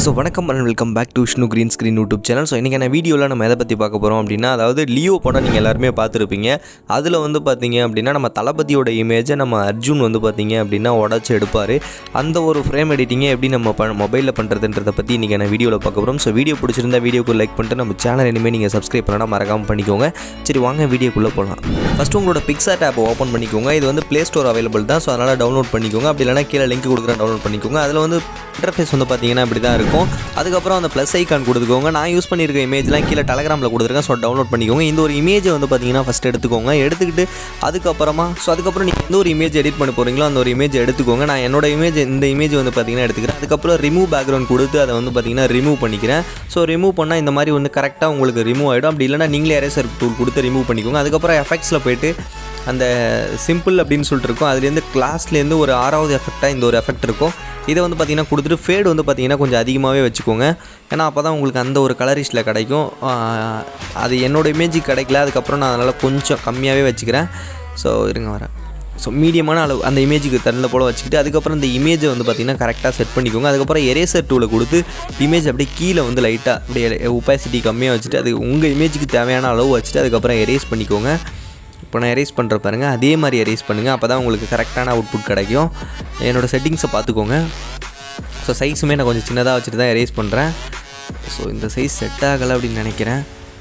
so வணக்கம் and welcome back to Vishnu green screen YouTube channel so இன்றைக்கான வீடியோவில் நம்ம எதை பற்றி பார்க்க போகிறோம் அப்படின்னா அதாவது லியோ படம் நீங்கள் எல்லாருமே பார்த்துருப்பீங்க அதில் வந்து பார்த்தீங்க அப்படின்னா நம்ம தளபதியோட இமேஜை நம்ம அர்ஜுன் வந்து பார்த்தீங்க அப்படின்னா உடச்சி எடுப்பார் அந்த ஒரு ஃப்ரேம் எடிட்டிங்கை எப்படி நம்ம ப மொபைலில் பண்ணுறதுன்றதை பற்றி இன்றைக்கான வீடியோவில் பார்க்க போகிறோம் ஸோ வீடியோ பிடிச்சிருந்தா வீடியோக்கு லைக் பண்ணிட்டு நம்ம சேனல் இனிமேல் நீங்கள் சப்ஸ்கிரைப் பண்ணால் மறக்காமல் பண்ணிக்கோங்க சரி வாங்க வீடியோக்குள்ளே போகலாம் ஃபஸ்ட்டு உங்களோட பிக்சாட் ஆப் ஓப்பன் பண்ணிக்கோங்க இது வந்து ப்ளே ஸ்டோர் அவைலபிள் தான் ஸோ அதனால் டவுன்லோட் பண்ணிக்கோங்க அப்படி இல்லைனா கீழே லிங்க் கொடுக்குறேன் டவுன்லோட் பண்ணிக்கோங்க அதில் வந்து இன்டர்ஃபேஸ் வந்து பார்த்தீங்கன்னா இப்படி தான் இருக்கும் அதுக்கப்புறம் அந்த ப்ளஸ் ஐக்கான் கொடுத்துக்கோங்க நான் யூஸ் பண்ணியிருக்க இமேஜ்லாம் கீழே டெலகிராமில் கொடுத்துருக்கேன் ஸோ டவுன்லோட் பண்ணிக்கோங்க இந்த ஒரு இமேஜை வந்து பார்த்தீங்கன்னா ஃபஸ்ட் எடுத்துக்கோங்க எடுத்துக்கிட்டு அதுக்கப்புறமா ஸோ அதுக்கப்புறம் நீங்கள் எந்த ஒரு இமேஜ் எடிட் பண்ண போகிறீங்களோ அந்த ஒரு இமேஜ் எடுத்துக்கோங்க நான் என்னோட இமேஜ் இந்த இமேஜ் வந்து பார்த்தீங்கன்னா எடுத்துக்கிறேன் அதுக்கப்புறம் ரிமூவ் பேக்ரவுண்ட் கொடுத்து அதை வந்து பார்த்தீங்கன்னா ரிமூவ் பண்ணிக்கிறேன் ஸோ ரிமூவ் பண்ணால் இந்த மாதிரி வந்து கரெக்டாக உங்களுக்கு ரிமூவ் ஆகிடும் அப்படி இல்லைனா நீங்களே எரேசர் டூல் கொடுத்து ரிமூவ் பண்ணிக்கோங்க அதுக்கப்புறம் எஃபெக்ட்ஸில் போயிட்டு அந்த சிம்பிள் அப்படின்னு சொல்லிட்டு இருக்கும் அதுலேருந்து கிளாஸ்லேருந்து ஒரு ஆறாவது எஃபெக்டாக இந்த ஒரு எஃபெக்ட் இருக்கும் இதை வந்து பார்த்தீங்கன்னா கொடுத்துட்டு ஃபேடு வந்து பார்த்தீங்கன்னா கொஞ்சம் அதிகமாகவே வச்சுக்கோங்க ஏன்னா அப்போ தான் உங்களுக்கு அந்த ஒரு கலரிஷில் கிடைக்கும் ஆஹ் அது என்னோட இமேஜுக்கு கிடைக்கல அதுக்கப்புறம் நான் அதனால் கொஞ்சம் கம்மியாகவே வச்சுக்கிறேன் ஸோ இருங்க வரேன் ஸோ மீடியமான அளவு அந்த இமேஜுக்கு தண்ணில் போல் வச்சுக்கிட்டு அதுக்கப்புறம் இந்த இமேஜை வந்து பார்த்தீங்கன்னா கரெக்டாக செட் பண்ணிக்கோங்க அதுக்கப்புறம் எரேசர் டூவில் கொடுத்து இமேஜ் அப்படியே கீழே வந்து லைட்டாக அப்படியே உப்பாசிட்டி கம்மியாக வச்சுட்டு அது உங்கள் இமேஜுக்கு தேவையான அளவு வச்சுட்டு அதுக்கப்புறம் எரேஸ் பண்ணிக்கோங்க இப்போ நான் எரேஸ் பண்ணுற பாருங்கள் அதே மாதிரி எரேஸ் பண்ணுங்கள் அப்போ தான் உங்களுக்கு கரெக்டான அவுட்புட் கிடைக்கும் என்னோடய செட்டிங்ஸை பார்த்துக்கோங்க ஸோ சைஸுமே நான் கொஞ்சம் சின்னதாக வச்சுட்டு தான் எரேஸ் பண்ணுறேன் ஸோ இந்த சைஸ் செட் ஆகலை அப்படின்னு நினைக்கிறேன்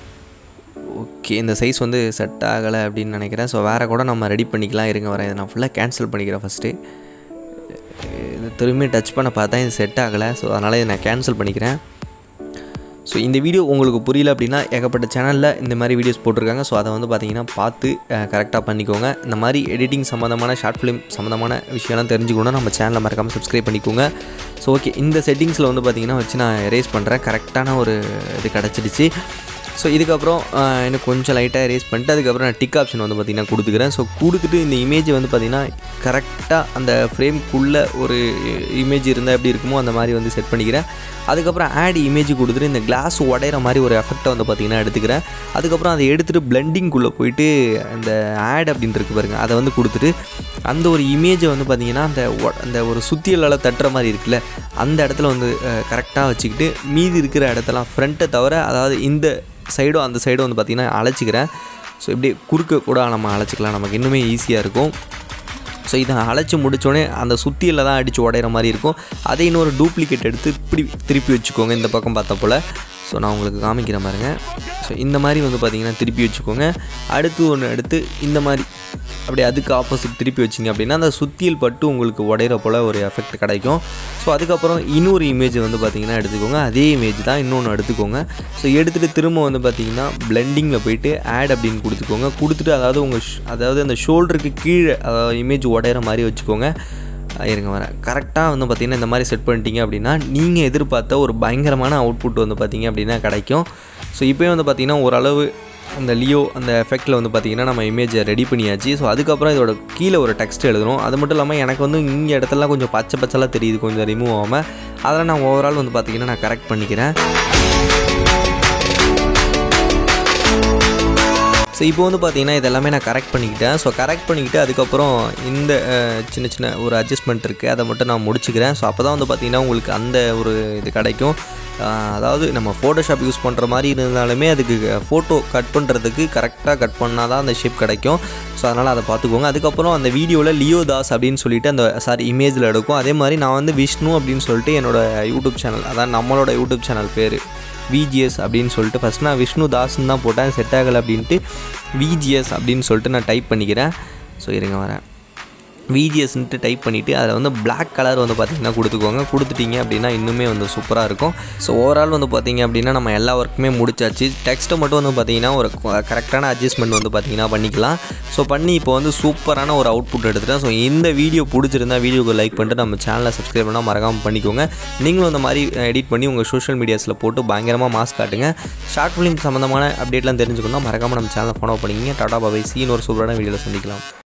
ஓகே இந்த சைஸ் வந்து செட் ஆகலை அப்படின்னு நினைக்கிறேன் ஸோ வேறு கூட நம்ம ரெடி பண்ணிக்கலாம் இருங்க வரேன் இதை நான் ஃபுல்லாக கேன்சல் பண்ணிக்கிறேன் ஃபஸ்ட்டு இது திரும்பி டச் பண்ண பார்த்தா இது செட் ஆகலை ஸோ அதனால் இதை நான் கேன்சல் பண்ணிக்கிறேன் ஸோ இந்த வீடியோ உங்களுக்கு புரியல அப்படின்னா ஏகப்பட்ட சேனலில் இந்த மாதிரி வீடியோஸ் போட்டிருக்காங்க ஸோ அதை வந்து பார்த்தீங்கன்னா பார்த்து கரெக்டாக பண்ணிக்கோங்க இந்த மாதிரி எடிட்டிங் சம்மந்தமான ஷார்ட் ஃபிலிம் சம்மந்தமான விஷயம்லாம் தெரிஞ்சுக்கணும் நம்ம சேனலை மறக்காமல் சப்ஸ்கிரைப் பண்ணிக்கோங்க ஸோ ஓகே இந்த செட்டிங்ஸில் வந்து பார்த்தீங்கன்னா வச்சு நான் எரேஸ் பண்ணுறேன் கரெக்டான ஒரு இது கிடச்சிடுச்சு ஸோ இதுக்கப்புறம் ஆஹ், எனக்கு கொஞ்சம் லைட்டாக erase பண்ணிட்டு அதுக்கப்புறம் நான் டிக் ஆப்ஷன் வந்து பார்த்திங்கன்னா கொடுத்துக்கிறேன் ஸோ கொடுத்துட்டு இந்த இமேஜ் வந்து பார்த்திங்கன்னா கரெக்டாக அந்த ஃப்ரேம்குள்ளே ஒரு இமேஜ் இருந்தால் எப்படி இருக்குமோ அந்த மாதிரி வந்து செட் பண்ணிக்கிறேன் அதுக்கப்புறம் ஆட் இமேஜ் கொடுத்துட்டு இந்த கிளாஸ் உடையிற மாதிரி ஒரு எஃபெக்ட்டை வந்து பார்த்திங்கன்னா எடுத்துக்கிறேன் அதுக்கப்புறம் அதை எடுத்துகிட்டு பிளெண்டிங்குள்ளே போயிட்டு அந்த ஆட் அப்படின்ட்டு இருக்கு பாருங்கள் அதை வந்து கொடுத்துட்டு அந்த ஒரு இமேஜை வந்து பார்த்திங்கன்னா அந்த ஒ- அந்த ஒரு சுத்தியலால் தட்டுற மாதிரி இருக்குல்ல அந்த இடத்துல வந்து கரெக்டாக வச்சுக்கிட்டு மீதி இருக்கிற இடத்தெல்லாம் ஃப்ரண்ட்டை தவிர அதாவது இந்த சைடும் அந்த சைடும் வந்து பார்த்திங்கன்னா அழைச்சிக்கிறேன் ஸோ இப்படி குறுக்க கூட நம்ம அழைச்சிக்கலாம் நமக்கு இன்னுமே ஈஸியாக இருக்கும் ஸோ இதை அழைச்சி முடிச்சோடனே அந்த சுத்தியில் தான் அடித்து உடையிற மாதிரி இருக்கும் அதை இன்னொரு டூப்ளிகேட் எடுத்து இப்படி திருப்பி வச்சுக்கோங்க இந்த பக்கம் பார்த்த போல் ஸோ நான் உங்களுக்கு காமிக்கிற பாருங்க ஸோ இந்த மாதிரி வந்து பார்த்தீங்கன்னா திருப்பி வச்சுக்கோங்க அடுத்து ஒன்று எடுத்து இந்த மாதிரி அப்படியே அதுக்கு ஆப்போசிட் திருப்பி வச்சிங்க அப்படின்னா அந்த சுத்தியல் பட்டு உங்களுக்கு உடையிற போல் ஒரு எஃபெக்ட் கிடைக்கும் ஸோ அதுக்கப்புறம் இன்னொரு இமேஜ் வந்து பார்த்தீங்கன்னா எடுத்துக்கோங்க அதே இமேஜ் தான் இன்னொன்று எடுத்துக்கோங்க ஸோ எடுத்துகிட்டு திரும்ப வந்து பார்த்தீங்கன்னா பிளெண்டிங்கில் போயிட்டு ஆட் அப்படின்னு கொடுத்துக்கோங்க கொடுத்துட்டு அதாவது உங்கள் அதாவது அந்த ஷோல்டருக்கு கீழே அதாவது இமேஜ் உடையிற மாதிரி வச்சுக்கோங்க அஹ் இருங்க வரேன் கரெக்டாக வந்து பார்த்திங்கன்னா இந்த மாதிரி செட் பண்ணிட்டீங்க அப்படின்னா நீங்கள் எதிர்பார்த்த ஒரு பயங்கரமான அவுட்புட் வந்து பார்த்தீங்க அப்படின்னா கிடைக்கும் ஸோ இப்போயும் வந்து பார்த்திங்கன்னா ஓரளவு அந்த லியோ அந்த எஃபெக்ட்டில் வந்து பார்த்திங்கன்னா நம்ம இமேஜை ரெடி பண்ணியாச்சு ஸோ அதுக்கப்புறம் இதோட கீழே ஒரு டெக்ஸ்ட் எழுதணும் அது மட்டும் இல்லாமல் எனக்கு வந்து இங்கே இடத்துலலாம் கொஞ்சம் பச்சை பச்சைலாம் தெரியுது கொஞ்சம் ரிமூவ் ஆகாமல் அதெல்லாம் நான் ஓவரால் வந்து பார்த்திங்கன்னா நான் கரெக்ட் பண்ணிக்கிறேன் ஸோ இப்போ வந்து பார்த்தீங்கன்னா இதெல்லாமே நான் கரெக்ட் பண்ணிக்கிட்டேன் ஸோ கரெக்ட் பண்ணிக்கிட்டு அதுக்கப்புறம் இந்த அஹ், சின்ன சின்ன ஒரு அட்ஜஸ்ட்மெண்ட் இருக்குது அதை மட்டும் நான் முடிச்சுக்கிறேன் ஸோ அப்போ தான் வந்து பார்த்தீங்கன்னா உங்களுக்கு அந்த ஒரு இது கிடைக்கும் அஹ், அதாவது நம்ம ஃபோட்டோஷாப் யூஸ் பண்ணுற மாதிரி இருந்தாலுமே அதுக்கு ஃபோட்டோ கட் பண்ணுறதுக்கு கரெக்டாக கட் பண்ணால் தான் அந்த ஷேப் கிடைக்கும் ஸோ அதனால் அதை பார்த்துக்கோங்க அதுக்கப்புறம் அந்த வீடியோவில் லியோ தாஸ் அப்படின்னு சொல்லிட்டு அந்த சாரி இமேஜில் எடுக்கும் அதே மாதிரி நான் வந்து விஷ்ணு அப்படின்னு சொல்லிட்டு என்னோட யூடியூப் சேனல் அதான் நம்மளோட யூடியூப் சேனல் பேர் விஜிஎஸ் அப்படின்னு சொல்லிட்டு ஃபஸ்ட் நான் விஷ்ணு தாஸ்ன்னு தான் போட்டேன் செட் ஆகலை அப்படின்ட்டு விஜிஎஸ் அப்படின்னு சொல்லிட்டு நான் டைப் பண்ணிக்கிறேன் ஸோ இருங்க வரேன் விஜிஎஸ்ன்ட்டு டைப் பண்ணிவிட்டு அதில் வந்து Black கலர் வந்து பார்த்திங்கன்னா கொடுத்துக்கோங்க கொடுத்துட்டீங்க அப்படின்னா இன்னுமே வந்து சூப்பராக இருக்கும் ஸோ ஓவரால் வந்து பார்த்திங்க அப்படின்னா நம்ம எல்லா ஒர்க்குமே முடிச்சாச்சு டெக்ஸ்ட்டை மட்டும் வந்து பார்த்திங்கன்னா ஒரு கரெக்டான அட்ஜஸ்ட்மெண்ட் வந்து பார்த்திங்கன்னா பண்ணிக்கலாம் ஸோ பண்ணி இப்போ வந்து சூப்பரான ஒரு அவுட்புட் எடுத்துட்டேன் ஸோ இந்த வீடியோ பிடிச்சிருந்தா வீடியோக்கு லைக் பண்ணிட்டு நம்ம சேனலை சப்ஸ்கிரைப் பண்ணால் மறக்காமல் பண்ணிக்கோங்க நீங்களும் இந்த மாதிரி எடிட் பண்ணி உங்கள் சோஷியல் மீடியாஸில் போட்டு பயங்கரமாக மாஸ் காட்டுங்க ஷார்ட் ஃபிலிம் சம்மந்தமான அப்டேட்லாம் தெரிஞ்சுக்கணும்னா மறக்காமல் நம்ம சேனலை ஃபாலோ பண்ணிக்கிங்க டாடா பாபை சீன் ஒரு சூப்பரான வீடியோவில் சந்திக்கலாம்